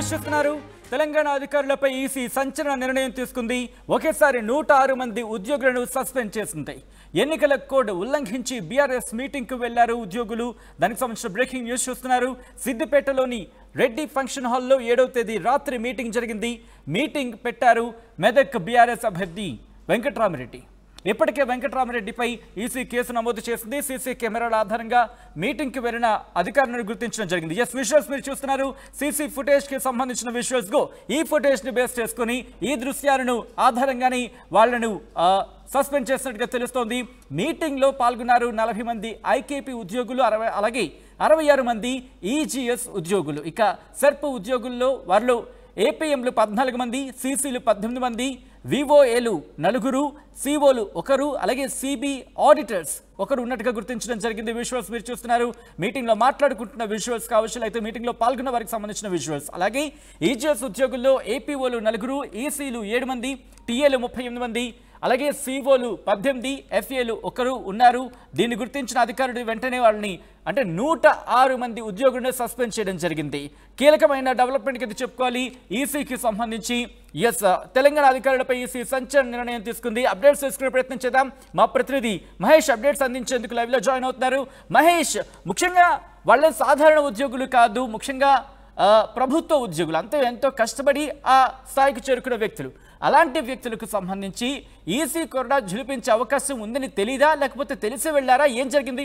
News చూస్తున్నారు తెలంగాణ అధికారులపై EC సంచలన నిర్ణయం తీసుకుంది ఒకేసారి నూట ఆరు మంది ఉద్యోగులను సస్పెండ్ చేసింది ఎన్నికల కోడ్ ఉల్లంఘించి బీఆర్ఎస్ మీటింగ్కు వెళ్లారు ఉద్యోగులు దానికి సంబంధించిన బ్రేకింగ్ న్యూస్ చూస్తున్నారు సిద్దిపేటలోని రెడ్డి ఫంక్షన్ హాల్లో ఏడవ తేదీ రాత్రి మీటింగ్ జరిగింది మీటింగ్ పెట్టారు మెదక్ బీఆర్ఎస్ అభ్యర్థి వెంకట్రామిరెడ్డి ఇప్పటికే వెంకటరామరెడ్డిపై ఈసీ కేసు నమోదు చేసింది సీసీ కెమెరాల ఆధారంగా మీటింగ్కి వెళ్లిన అధికారులను గుర్తించడం జరిగింది ఎస్ విజువల్స్ మీరు చూస్తున్నారు సీసీ ఫుటేజ్ కి సంబంధించిన విజువల్స్ గో ఈ ఫుటేజ్ ని బేస్ చేసుకుని ఈ దృశ్యాలను ఆధారంగానే వాళ్లను సస్పెండ్ చేసినట్టుగా తెలుస్తోంది మీటింగ్ లో పాల్గొన్నారు నలభై మంది ఐకేపీ ఉద్యోగులు అరవై అలాగే అరవై ఆరు మంది ఈజీఎస్ ఉద్యోగులు ఇక సెర్ప్ ఉద్యోగుల్లో వారిలో ఏపీఎంలు పద్నాలుగు మంది సీసీలు పద్దెనిమిది మంది వివోఏలు నలుగురు సిఓలు ఒకరు అలాగే సిబి ఆడిటర్స్ ఒకరు ఉన్నట్టుగా గుర్తించడం జరిగింది విజువల్స్ మీరు చూస్తున్నారు మీటింగ్లో మాట్లాడుకుంటున్న విజువల్స్ కావచ్చు అయితే మీటింగ్లో పాల్గొన్న వారికి సంబంధించిన విజువల్స్ అలాగే ఈజీఎస్ ఉద్యోగుల్లో ఏపీఓలు నలుగురు ఈసీలు ఏడు మంది టీఏలు ముప్పై ఎనిమిది మంది అలాగే సిఓలు పద్దెనిమిది ఎఫ్ఏలు ఒకరు ఉన్నారు దీన్ని గుర్తించిన అధికారులు వెంటనే వాళ్ళని అంటే నూట ఆరు మంది ఉద్యోగులను సస్పెండ్ చేయడం జరిగింది కీలకమైన డెవలప్మెంట్ కింద చెప్పుకోవాలి ఈసీకి సంబంధించి ఎస్ తెలంగాణ అధికారులపై ఈసీ సంచలన నిర్ణయం తీసుకుంది అప్డేట్స్ తీసుకునే ప్రయత్నం చేద్దాం మా ప్రతినిధి మహేష్ అప్డేట్స్ అందించేందుకు లైవ్లో జాయిన్ అవుతున్నారు మహేష్ ముఖ్యంగా వాళ్ళ సాధారణ ఉద్యోగులు కాదు ముఖ్యంగా ఆ, ప్రభుత్వ ఉద్యోగులు అంతే ఎంతో కష్టపడి ఆ స్థాయికి చేరుకున్న వ్యక్తులు అలాంటి వ్యక్తులకు సంబంధించి ఈసీ కూడా జులిపించే అవకాశం ఉందని తెలీదా లేకపోతే తెలిసి వెళ్ళారా ఏం జరిగింది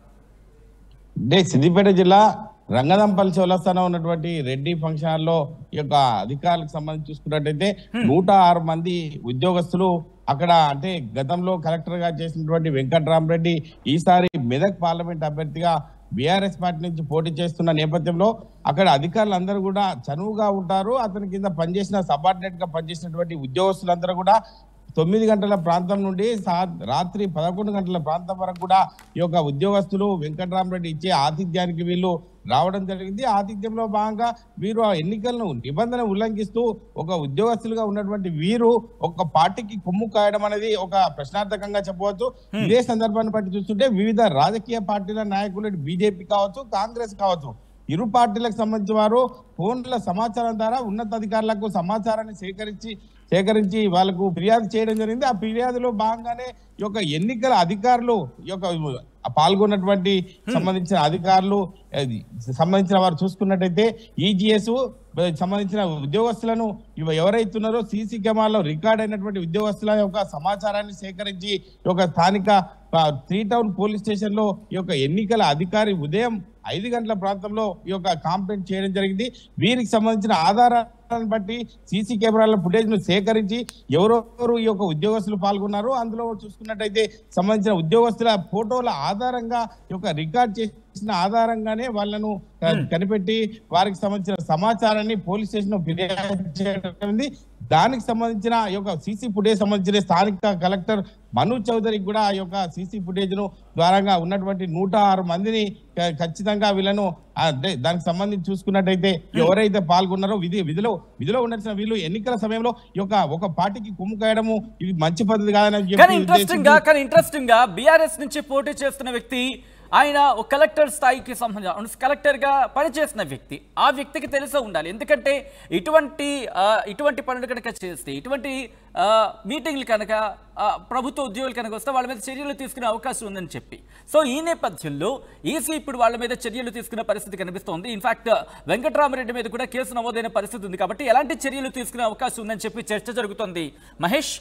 అంటే సిద్దిపేట జిల్లా రంగదంపల్లి చౌలస్థానం ఉన్నటువంటి రెడ్డి ఫంక్షన్ హాల్లో ఈ యొక్క అధికారులకు సంబంధించి చూసుకున్నట్టయితే నూట ఆరు మంది ఉద్యోగస్తులు అక్కడ అంటే గతంలో కలెక్టర్ గా చేసినటువంటి వెంకట్రామరెడ్డి ఈసారి మెదక్ పార్లమెంట్ అభ్యర్థిగా బీఆర్ఎస్ పార్టీ నుంచి పోటీ చేస్తున్న నేపథ్యంలో అక్కడ అధికారులు అందరూ కూడా చనువుగా ఉంటారు అతని కింద పనిచేసిన సబార్డినేట్ గా పనిచేసినటువంటి ఉద్యోగస్తులందరూ కూడా తొమ్మిది గంటల ప్రాంతం నుండి సా- రాత్రి పదకొండు గంటల ప్రాంతం వరకు కూడా ఈ యొక్క ఉద్యోగస్తులు వెంకటరామరెడ్డి ఇచ్చే ఆతిథ్యానికి వీళ్ళు రావడం జరిగింది ఆతిథ్యంలో భాగంగా వీరు ఆ ఎన్నికలను నిబంధన ఉల్లంఘిస్తూ ఒక ఉద్యోగస్తులుగా ఉన్నటువంటి వీరు ఒక పార్టీకి కొమ్ము కాయడం అనేది ఒక ప్రశ్నార్థకంగా చెప్పవచ్చు ఇదే సందర్భాన్ని బట్టి చూస్తుంటే వివిధ రాజకీయ పార్టీల నాయకులు బీజేపీ కావచ్చు కాంగ్రెస్ కావచ్చు ఇరు పార్టీలకు సంబంధించిన వారు ఫోన్ల సమాచారం ద్వారా ఉన్నతాధికారులకు సమాచారాన్ని సేకరించి సేకరించి వాళ్ళకు ఫిర్యాదు చేయడం జరిగింది ఆ ఫిర్యాదులో భాగంగానే ఈ యొక్క ఎన్నికల అధికారులు ఈ యొక్క పాల్గొన్నటువంటి సంబంధించిన అధికారులు అది సంబంధించిన వారు చూసుకున్నట్టయితే ఈజీఎస్ సంబంధించిన ఉద్యోగస్తులను ఇవ ఎవరైతే ఉన్నారో సీసీ కెమెరాలో రికార్డ్ అయినటువంటి ఉద్యోగస్తుల యొక్క సమాచారాన్ని సేకరించి ఈ యొక్క స్థానిక ఆ, త్రీ టౌన్ పోలీస్ స్టేషన్ లో ఈ యొక్క ఎన్నికల అధికారి ఉదయం ఐదు గంటల ప్రాంతంలో ఈ యొక్క కాంప్లైంట్ చేయడం జరిగింది వీరికి సంబంధించిన ఆధారాలను బట్టి సీసీ కెమెరాల ఫుటేజ్ ను సేకరించి ఎవరెవరు ఈ యొక్క ఉద్యోగస్తులు పాల్గొన్నారు అందులో చూసుకున్నట్టయితే సంబంధించిన ఉద్యోగస్తుల ఫోటోల ఆధారంగా ఈ యొక్క రికార్డ్ చేసిన ఆధారంగానే వాళ్ళను క- కనిపెట్టి వారికి సంబంధించిన సమాచారాన్ని పోలీస్ స్టేషన్ లో ఫిర్యాదు చేయడం జరిగింది. దానికి సంబంధించిన ఈ యొక్క సీసీ ఫుటేజ్ సంబంధించిన స్థానిక కలెక్టర్ మను చౌదరికి కూడా ఆ యొక్క సీసీ ఫుటేజ్ ను ద్వారంగా ఉన్నటువంటి నూట ఆరు మందిని క- ఖచ్చితంగా వీళ్ళను ఆ, అంటే దానికి సంబంధించి చూసుకున్నట్టయితే ఎవరైతే పాల్గొన్నారో విధి విధిలో విధిలో ఉండాల్సిన వీళ్ళు ఎన్నికల సమయంలో ఈ యొక్క ఒక పార్టీకి కొమ్ము కాయడము ఇది మంచి పద్ధతి కాదని కానీ చెప్పి ఇంట్రెస్టింగ్ గా కానీ ఇంట్రెస్టింగ్ గా బీఆర్ఎస్ నుంచి పోటీ చేస్తున్న వ్యక్తి ఆయన ఒక కలెక్టర్ స్థాయికి సంబంధించిన కలెక్టర్ గా పనిచేసిన వ్యక్తి ఆ వ్యక్తికి తెలిసే ఉండాలి ఎందుకంటే ఇటువంటి ఆ, ఇటువంటి పనులు కనుక చేస్తే ఇటువంటి ఆ, మీటింగ్లు కనుక ఆ, ప్రభుత్వ ఉద్యోగులు కనుక వస్తే వాళ్ళ మీద చర్యలు తీసుకునే అవకాశం ఉందని చెప్పి సో ఈ నేపథ్యంలో ఈసీ ఇప్పుడు వాళ్ళ మీద చర్యలు తీసుకునే పరిస్థితి కనిపిస్తోంది ఇన్ఫాక్ట్ వెంకటరామరెడ్డి మీద కూడా కేసు నమోదైన పరిస్థితి ఉంది కాబట్టి ఎలాంటి చర్యలు తీసుకునే అవకాశం ఉందని చెప్పి చర్చ జరుగుతోంది మహేష్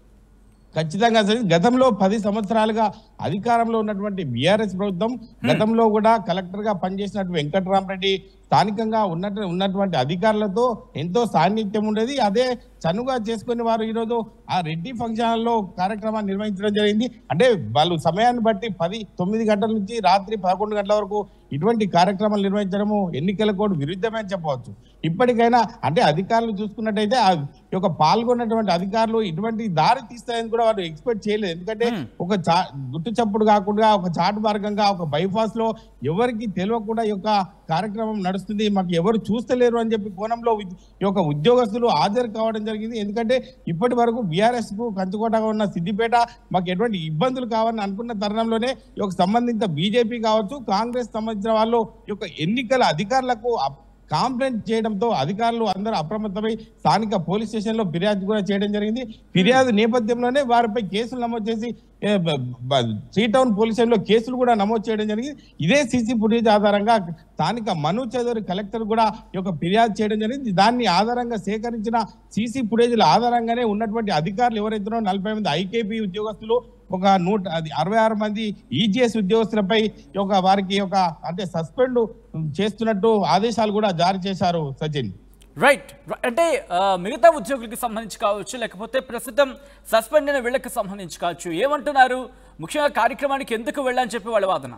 ఖచ్చితంగా సరే. గతంలో పది సంవత్సరాలుగా అధికారంలో ఉన్నటువంటి బీఆర్ఎస్ ప్రభుత్వం గతంలో కూడా కలెక్టర్ గా పనిచేసినట్టు వెంకటరామరెడ్డి స్థానికంగా ఉన్నట్టు ఉన్నటువంటి అధికారులతో ఎంతో సాన్నిధ్యం ఉండేది అదే చనుగా చేసుకుని వారు ఈరోజు ఆ రెడ్డి ఫంక్షన్ హాల్లో కార్యక్రమాన్ని నిర్వహించడం జరిగింది అంటే వాళ్ళు సమయాన్ని బట్టి పది తొమ్మిది గంటల నుంచి రాత్రి పదకొండు గంటల వరకు ఇటువంటి కార్యక్రమాలు నిర్వహించడము ఎన్నికల కోడ్ విరుద్ధమే అని చెప్పవచ్చు ఇప్పటికైనా అంటే అధికారులు చూసుకున్నట్టయితే ఆ యొక్క పాల్గొన్నటువంటి అధికారులు ఇటువంటి దారి తీస్తాయని కూడా వారు ఎక్స్పెక్ట్ చేయలేదు ఎందుకంటే ఒక చా గుట్టు చప్పుడు కాకుండా ఒక చాటు మార్గంగా ఒక బైపాస్ లో ఎవరికి తెలియకుండా ఈ యొక్క కార్యక్రమం నడుస్తుంది మాకు ఎవరు చూస్తలేరు అని చెప్పి కోణంలో ఉద్- ఈ యొక్క ఉద్యోగస్తులు హాజరు కావడం జరిగింది ఎందుకంటే ఇప్పటి వరకు బీఆర్ఎస్ కు కంచుకోటగా ఉన్న సిద్దిపేట మాకు ఎటువంటి ఇబ్బందులు కావాలని అనుకున్న తరుణంలోనే ఈ యొక్క సంబంధిత బీజేపీ కావచ్చు కాంగ్రెస్ సంబంధించిన వాళ్ళు ఈ యొక్క ఎన్నికల అధికారులకు అప్- కాంప్లైంట్ చేయడంతో అధికారులు అందరూ అప్రమత్తమై స్థానిక పోలీస్ స్టేషన్ లో ఫిర్యాదు కూడా చేయడం జరిగింది ఫిర్యాదు నేపథ్యంలోనే వారిపై కేసులు నమోదు చేసి ఏ, బ- బ- శ్రీ టౌన్ పోలీస్ స్టేషన్ లో కేసులు కూడా నమోదు చేయడం జరిగింది ఇదే సీసీ ఫుటేజ్ ఆధారంగా స్థానిక మను చౌదరి కలెక్టర్ కూడా ఈ యొక్క ఫిర్యాదు చేయడం జరిగింది దాన్ని ఆధారంగా సేకరించిన సీసీ ఫుటేజ్ల ఆధారంగానే ఉన్నటువంటి అధికారులు ఎవరైతున్నారో నలభై మంది ఐకేపీ ఉద్యోగస్తులు ఒక నూట అది అరవై ఆరు మంది ఈజీఎస్ ఉద్యోగస్తులపై ఈ యొక్క వారికి ఒక అంటే సస్పెండ్ చేస్తున్నట్టు ఆదేశాలు కూడా జారీ చేశారు సచిన్ రైట్ అంటే ఆ, మిగతా ఉద్యోగులకి సంబంధించి కావచ్చు లేకపోతే ప్రస్తుతం సస్పెండ్ అయిన వీళ్ళకి సంబంధించి కావచ్చు ఏమంటున్నారు ముఖ్యంగా కార్యక్రమానికి ఎందుకు వెళ్ళని చెప్పి వాళ్ళ వాదన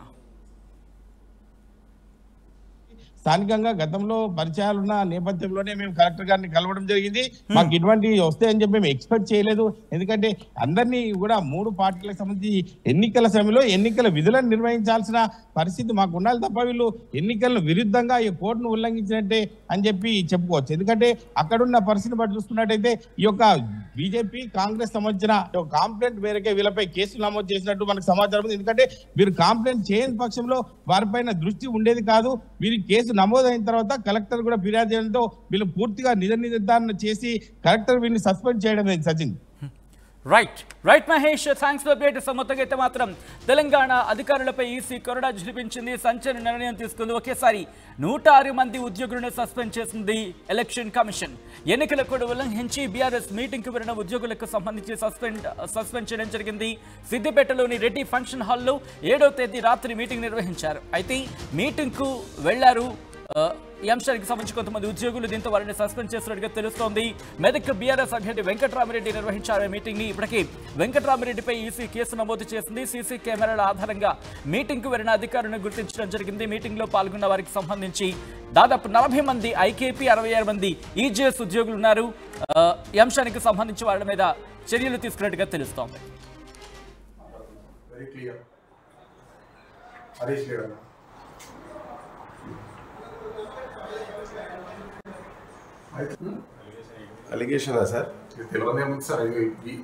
స్థానికంగా గతంలో పరిచయాలున్న నేపథ్యంలోనే మేము కలెక్టర్ గారిని కలవడం జరిగింది మాకు ఇటువంటి వస్తాయని చెప్పి మేము ఎక్స్పెక్ట్ చేయలేదు ఎందుకంటే అందరినీ కూడా మూడు పార్టీలకు సంబంధించి ఎన్నికల సమయంలో ఎన్నికల విధులను నిర్వహించాల్సిన పరిస్థితి మాకు ఉండాలి తప్ప వీళ్ళు ఎన్నికలను విరుద్ధంగా ఈ కోర్టును ఉల్లంఘించినట్టే అని చెప్పి చెప్పుకోవచ్చు ఎందుకంటే అక్కడున్న పరిస్థితిని బట్టి చూసుకున్నట్టయితే ఈ యొక్క బీజేపీ కాంగ్రెస్ సంబంధించిన ఒక కాంప్లైంట్ మేరకే వీళ్ళపై కేసులు నమోదు చేసినట్టు మనకు సమాచారం ఉంది ఎందుకంటే వీరు కాంప్లైంట్ చేయని పక్షంలో వారిపైన దృష్టి ఉండేది కాదు వీరి కేసు నమోదైన తర్వాత కలెక్టర్ కూడా ఫిర్యాదు చేయడంతో వీళ్ళు పూర్తిగా నిజ నిర్ధారణ చేసి కలెక్టర్ వీరిని సస్పెండ్ చేయడం జరిగింది Sachin right right Mahesh thanks for update మొత్తంగా అయితే మాత్రం తెలంగాణ అధికారులపై ఈసీ కొరడా జులిపించింది సంచలన నిర్ణయం తీసుకుంది ఒకేసారి నూట ఆరు మంది ఉద్యోగులను సస్పెండ్ చేసింది ఎలక్షన్ కమిషన్ ఎన్నికల కోడ్ ఉల్లంఘించి బీఆర్ఎస్ మీటింగ్ కు వెళ్ళిన ఉద్యోగులకు సంబంధించి సస్పెండ్ సస్పెండ్ చేయడం జరిగింది సిద్దిపేటలోని రెడ్డి ఫంక్షన్ హాల్లో ఏడో తేదీ రాత్రి మీటింగ్ నిర్వహించారు అయితే మీటింగ్ కు వెళ్లారు ఆ, ఈ అంశానికి సంబంధించి కొంతమంది ఉద్యోగులు దీంతో వారిని సస్పెండ్ చేస్తున్నట్టుగా తెలుస్తోంది మెదక్ బీఆర్ఎస్ అభ్యర్థి వెంకటరామిరెడ్డి నిర్వహించారు ఈ మీటింగ్ ని ఇప్పటికీ వెంకటరామిరెడ్డిపై ఈసీ కేసు నమోదు చేసింది సీసీ కెమెరాల ఆధారంగా మీటింగ్ కు వెళ్లిన అధికారులను గుర్తించడం జరిగింది మీటింగ్ లో పాల్గొన్న వారికి సంబంధించి దాదాపు నలభై మంది ఐకేపీ అరవై ఆరు మంది ఈజీఎస్ ఉద్యోగులు ఉన్నారు ఆ, ఈ అంశానికి సంబంధించి వాళ్ళ మీద చర్యలు తీసుకున్నట్టుగా తెలుస్తోంది వెరీ క్లియర్ హరీష్ లేడు అలిగేషనా సార్ ఇది తెలియదేముంది సార్ ఇది ఈ-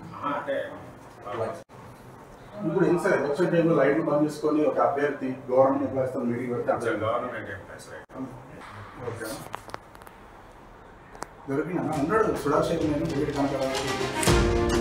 ఇప్పుడు ఏం సార్ ఎలక్షన్ టైంలో లైట్లు బంద్ చేసుకొని ఒక అభ్యర్థి గవర్నమెంట్ ఎంప్లాయీస్తో మీటింగ్ పెడితే అభ్యర్థి గవర్నమెంట్ ఎంప్లాయీస్ రైట్ ఓకే దొరికినా ఉన్నాడు సుడాశేఖర్ నేను వీడి కనుక